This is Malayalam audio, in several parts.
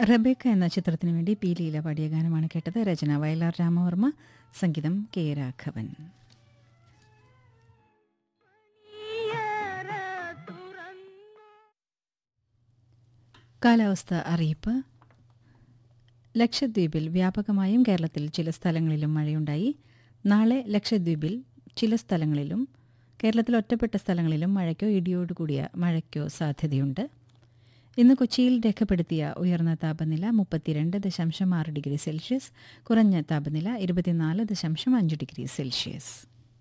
റബേക്ക എന്ന ചിത്രത്തിനു വേണ്ടി പി ലീല പാടിയ ഗാനമാണ് കേട്ടത് രചന വയലാർ രാമവർമ്മ സംഗീതം കെ രാഘവൻ കാലാവസ്ഥ അറിയിപ്പ് ലക്ഷദ്വീപിൽ വ്യാപകമായും കേരളത്തിൽ ചില സ്ഥലങ്ങളിലും മഴയുണ്ടായി നാളെ ലക്ഷദ്വീപിൽ ചില സ്ഥലങ്ങളിലും കേരളത്തിൽ ഒറ്റപ്പെട്ട സ്ഥലങ്ങളിലും മഴയ്ക്കോ ഇടിയോടുകൂടിയ മഴയ്ക്കോ സാധ്യതയുണ്ട് ഇന്ന് കൊച്ചിയിൽ രേഖപ്പെടുത്തിയ ഉയർന്ന താപനില മുപ്പത്തിരണ്ട് ദശാംശം ആറ് ഡിഗ്രി സെൽഷ്യസ് കുറഞ്ഞ താപനില ഇരുപത്തിനാല് ദശാംശം അഞ്ച് ഡിഗ്രി സെൽഷ്യസ്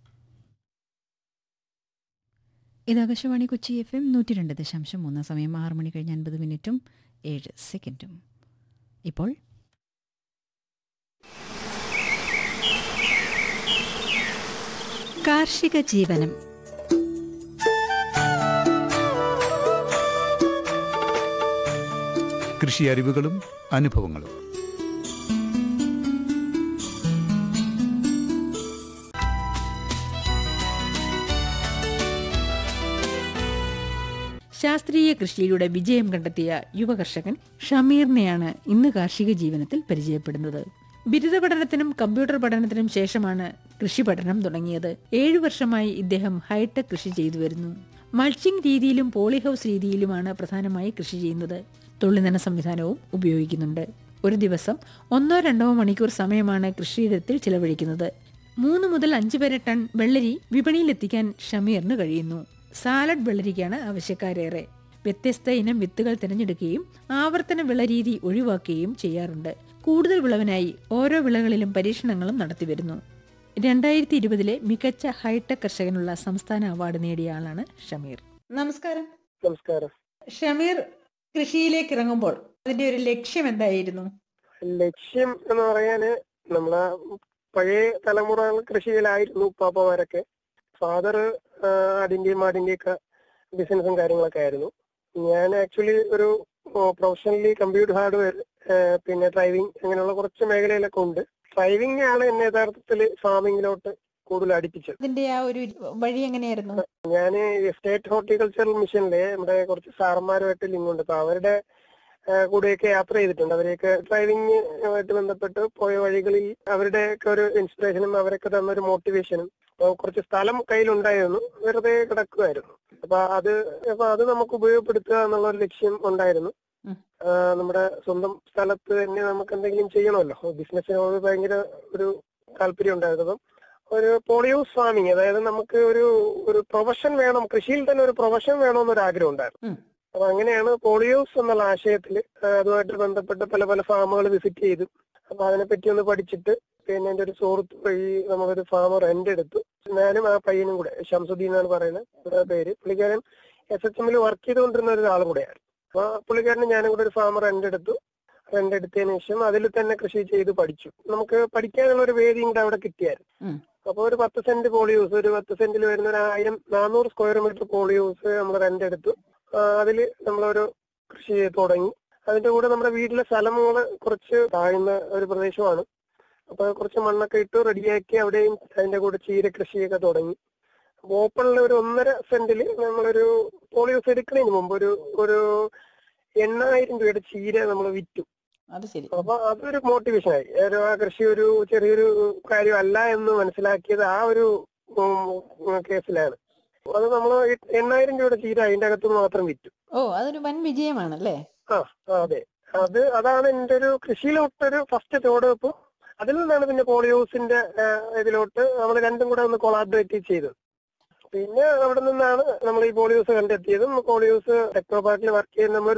ഇത് ആകാശവാണി കൊച്ചി എഫ് എം നൂറ്റി രണ്ട് ദശാംശം മൂന്ന് സമയം ആറ് മണി കഴിഞ്ഞ് അൻപത് മിനിറ്റും ഏഴ് സെക്കൻഡും ഇപ്പോൾ കാർഷിക ജീവനം കൃഷി അറിവുകളും അനുഭവങ്ങളും ശാസ്ത്രീയ കൃഷിയിലൂടെ വിജയം കണ്ടെത്തിയ യുവകർഷകൻ ഷമീറിനെയാണ് ഇന്ന് കാർഷിക ജീവനത്തിൽ പരിചയപ്പെടുന്നത് ബിരുദ പഠനത്തിനും കമ്പ്യൂട്ടർ പഠനത്തിനും ശേഷമാണ് കൃഷി പഠനം തുടങ്ങിയത് ഏഴു വർഷമായി ഇദ്ദേഹം ഹൈടെക് കൃഷി ചെയ്തു വരുന്നു മൾച്ചിങ് രീതിയിലും പോളിഹൌസ് രീതിയിലുമാണ് പ്രധാനമായി കൃഷി ചെയ്യുന്നത് തുള്ളിനന സംവിധാനവും ഉപയോഗിക്കുന്നുണ്ട് ഒരു ദിവസം ഒന്നോ രണ്ടോ മണിക്കൂർ സമയമാണ് കൃഷിയിടത്തിൽ ചിലവഴിക്കുന്നത് മൂന്ന് മുതൽ അഞ്ച് വരെ ടൺ വെള്ളരി വിപണിയിലെത്തിക്കാൻ ഷമീറിന് കഴിയുന്നു സാലഡ് വെള്ളരിക്കാണ് ആവശ്യക്കാരേറെ വ്യത്യസ്ത ഇനം വിത്തുകൾ തിരഞ്ഞെടുക്കുകയും ആവർത്തന വിളരീതി ഒഴിവാക്കുകയും ചെയ്യാറുണ്ട് കൂടുതൽ വിളവിനായി ഓരോ വിളകളിലും പരീക്ഷണങ്ങളും നടത്തിവരുന്നു രണ്ടായിരത്തി ഇരുപതിലെ മികച്ച ഹൈടെക് കർഷകനുള്ള സംസ്ഥാന അവാർഡ് നേടിയ ആളാണ് ഷമീർ നമസ്കാരം നമസ്കാരം ഷമീർ കൃഷിയിലേക്ക് ഇറങ്ങുമ്പോൾ അതിന്റെ ഒരു ലക്ഷ്യം എന്തായിരുന്നു ലക്ഷ്യം എന്ന് പറയാന് നമ്മളെ പഴയ തലമുറ കൃഷിയിലായിരുന്നു ഉപ്പാപ്പമാരൊക്കെ ഫാദർ അതിന്റെയും മാടിന്റെയും ഒക്കെ ബിസിനസ്സും കാര്യങ്ങളൊക്കെ ആയിരുന്നു ഞാൻ ആക്ച്വലി ഒരു പ്രൊഫഷണലി കമ്പ്യൂട്ടർ ഹാർഡ്വെയർ പിന്നെ ഡ്രൈവിംഗ് അങ്ങനെയുള്ള കുറച്ച് മേഖലയിലൊക്കെ ഉണ്ട് ഡ്രൈവിംഗ് ആണ് എന്നെ യഥാർത്ഥത്തിൽ ഫാമിങ്ങിലോട്ട് കൂടുതൽ അടുപ്പിച്ചത് അതിന്റെ ആ ഒരു വഴി എങ്ങനെയായിരുന്നു ഞാൻ സ്റ്റേറ്റ് ഹോർട്ടിക്കൾച്ചറൽ മിഷനിലെ നമ്മുടെ കുറച്ച് സാറന്മാരുമായിട്ട് ലിങ്ക് ഉണ്ട് അപ്പൊ അവരുടെ ആ, കൂടെയൊക്കെ യാത്ര ചെയ്തിട്ടുണ്ട് അവരെയൊക്കെ ഡ്രൈവിംഗ് ആയിട്ട് ബന്ധപ്പെട്ട് പോയ വഴികളിൽ അവരുടെയൊക്കെ ഒരു ഇൻസ്പിറേഷനും അവരൊക്കെ തന്ന ഒരു മോട്ടിവേഷനും അപ്പൊ കുറച്ച് സ്ഥലം കയ്യിലുണ്ടായിരുന്നു വെറുതെ കിടക്കുമായിരുന്നു അപ്പൊ അത് അപ്പൊ അത് നമുക്ക് ഉപയോഗപ്പെടുത്തുക എന്നുള്ള ഒരു ലക്ഷ്യം ഉണ്ടായിരുന്നു ഉം. ആ, നമ്മുടെ സ്വന്തം സ്ഥലത്ത് തന്നെ നമുക്ക് എന്തെങ്കിലും ചെയ്യണമല്ലോ ബിസിനസ്സിനോട് ഭയങ്കര ഒരു താല്പര്യം ഉണ്ടായിരുന്നു അപ്പം ഒരു പോളിയോസ് ഫാമിങ് അതായത് നമുക്ക് ഒരു ഒരു പ്രൊഫഷൻ വേണം കൃഷിയിൽ തന്നെ ഒരു പ്രൊഫഷൻ വേണമെന്നൊരു ആഗ്രഹം ഉണ്ടായിരുന്നു ഉം. അപ്പൊ അങ്ങനെയാണ് പോളിയോസ് എന്നുള്ള ആശയത്തിൽ അതുമായിട്ട് ബന്ധപ്പെട്ട് പല പല ഫാമുകൾ വിസിറ്റ് ചെയ്തു അപ്പൊ അതിനെപ്പറ്റി ഒന്ന് പഠിച്ചിട്ട് പിന്നെ എന്റെ ഒരു സുഹൃത്ത് വഴി നമുക്കൊരു ഫാം റെന്റ് എടുത്തു ഞാനും ആ പയ്യനും കൂടെ ഷംസുദ്ദീൻ എന്നാണ് പറയുന്നത് പുള്ളിയുടെ പേര് പുള്ളിക്കാരൻ എസ് എച്ച് എമ്മിൽ വർക്ക് ചെയ്തുകൊണ്ടിരുന്ന ഒരാളും കൂടെയാണ് അപ്പൊ പുള്ളിക്കാരന് ഞാനും കൂടെ ഒരു ഫാം റെന്റ് എടുത്തു റെന്റ് എടുത്തതിന് ശേഷം അതിൽ തന്നെ കൃഷി ചെയ്ത് പഠിച്ചു നമുക്ക് പഠിക്കാനുള്ള ഒരു വേദിയും കൂടെ അവിടെ കിട്ടിയായിരുന്നു ഉം. അപ്പൊ ഒരു പത്ത് സെന്റ് പോളിയൂസ് ഒരു പത്ത് സെന്റിൽ വരുന്ന ഒരു ആയിരം നാനൂറ് സ്ക്വയർ മീറ്റർ പോളിയൂസ് നമ്മൾ റെന്റ് എടുത്തു അതിൽ നമ്മളൊരു കൃഷി ചെയ്ത് തുടങ്ങി അതിന്റെ കൂടെ നമ്മുടെ വീട്ടിലെ സ്ഥലങ്ങൾ കുറച്ച് താഴ്ന്ന ഒരു പ്രദേശമാണ് അപ്പൊ കുറച്ച് മണ്ണൊക്കെ ഇട്ട് റെഡിയാക്കി അവിടെയും അതിന്റെ കൂടെ ചീര കൃഷിയൊക്കെ തുടങ്ങി ഓപ്പണിൽ ഒരു ഒന്നര സെന്റിൽ നമ്മളൊരു പോളിയൂസ് എടുക്കുന്നതിന് മുമ്പ് ഒരു ഒരു എണ്ണായിരം രൂപയുടെ ചീര നമ്മൾ വിറ്റു അത് ശരി അപ്പൊ അതൊരു മോട്ടിവേഷൻ ആയി ഒരു ആ കൃഷി ഒരു ചെറിയൊരു കാര്യമല്ല എന്ന് മനസ്സിലാക്കിയത് ആ ഒരു ഉം, കേസിലാണ് അത് നമ്മൾ എണ്ണായിരം രൂപയുടെ ചീര അതിന്റെ അകത്ത് മാത്രം വിറ്റു ഓ അതൊരു വൻ വിജയമാണല്ലേ ആ ആ, അതെ അത് അതാണ് എന്റെ ഒരു കൃഷിയിലോട്ടൊരു ഫസ്റ്റ് ചോടുവെപ്പ് അതിൽ നിന്നാണ് പിന്നെ പോളിയോസിന്റെ ആ, ഇതിലോട്ട് നമ്മൾ രണ്ടും കൂടെ ഒന്ന് കൊളാബറേറ്റ് ചെയ്തത് പിന്നെ അവിടെ നിന്നാണ് നമ്മൾ ഈ പോളിയോസ് കണ്ടെത്തിയതും പോളിയോസ് ടെക്നോ പാർക്കിൽ വർക്ക് ചെയ്യുന്ന നമ്മൾ